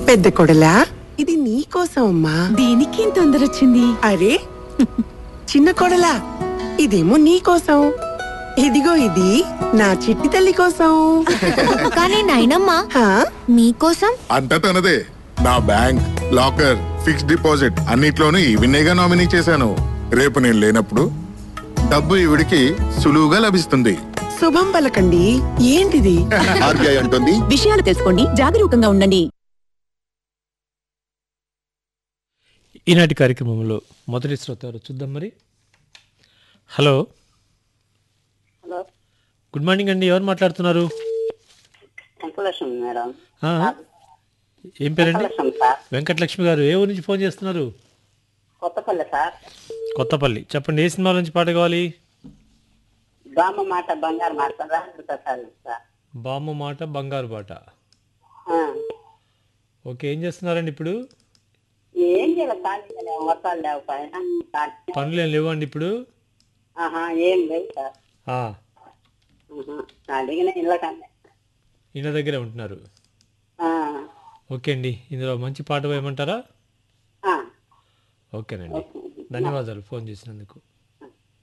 పెద్ద కొడలా ఇది నీకోసం అమ్మా దీనికి ఇంత తొందర వచ్చింది అరే చిన్న కొడలా ఇదేమో నీకోసం ఇదిగో ఇది నా చిట్టి తల్లి కోసం కానీ నాయనమ్మా హా? మీకోసం అంతా తనదే నా బ్యాంక్ లాకర్ ఫిక్స్డ్ డిపాజిట్ అన్నిట్లోనూ ఈవినేగా నామినీ చేశాను రేపు నేను లేనప్పుడు డబ్బు ఈవిడికి సులువుగా లభిస్తుంది శుభం పలకండి ఏంటిది ఆర్బీఐ అంటుంది విషయాలు తెలుసుకోండి జాగరూకంగా ఉండండి ఈనాటి కార్యక్రమంలో మొదటి శ్రోత ఎవరో చూద్దాం మరి హలో హలో గుడ్ మార్నింగ్ అండి ఎవరు మాట్లాడుతున్నారు వెంకటలక్ష్మి మేడం ఆ, ఏం పేరండి వెంకటలక్ష్మి సార్ వెంకటలక్ష్మి గారు ఏ ఊరు నుంచి ఫోన్ చేస్తున్నారు కొత్తపల్లి సార్ కొత్తపల్లి చెప్పండి ఏ సినిమా నుంచి పాట కావాలి బామ్మ మాట బంగారు మాట రాజుతా సార్ సార్ బామ్మ మాట బంగారు బాట ఆ. ఓకే ఏం చేస్తున్నారండి ఇప్పుడు ఏం చేయాలి ఖాళీగా లేవు వర్షాలు లేవు పైన ఖాళీ. పనులు ఏం లేవండి ఇప్పుడు ఆహా ఏం లేవు సార్ ఆ, ఆహా. ఖాళీగానే ఇళ్ళకండి ఇంటి దగ్గరే ఉంటున్నారు ఆ. ఓకే అండి ఇందులో మంచి పాట వేయమంటారా ఆ. ఓకేనండి ధన్యవాదాలు ఫోన్ చేసినందుకు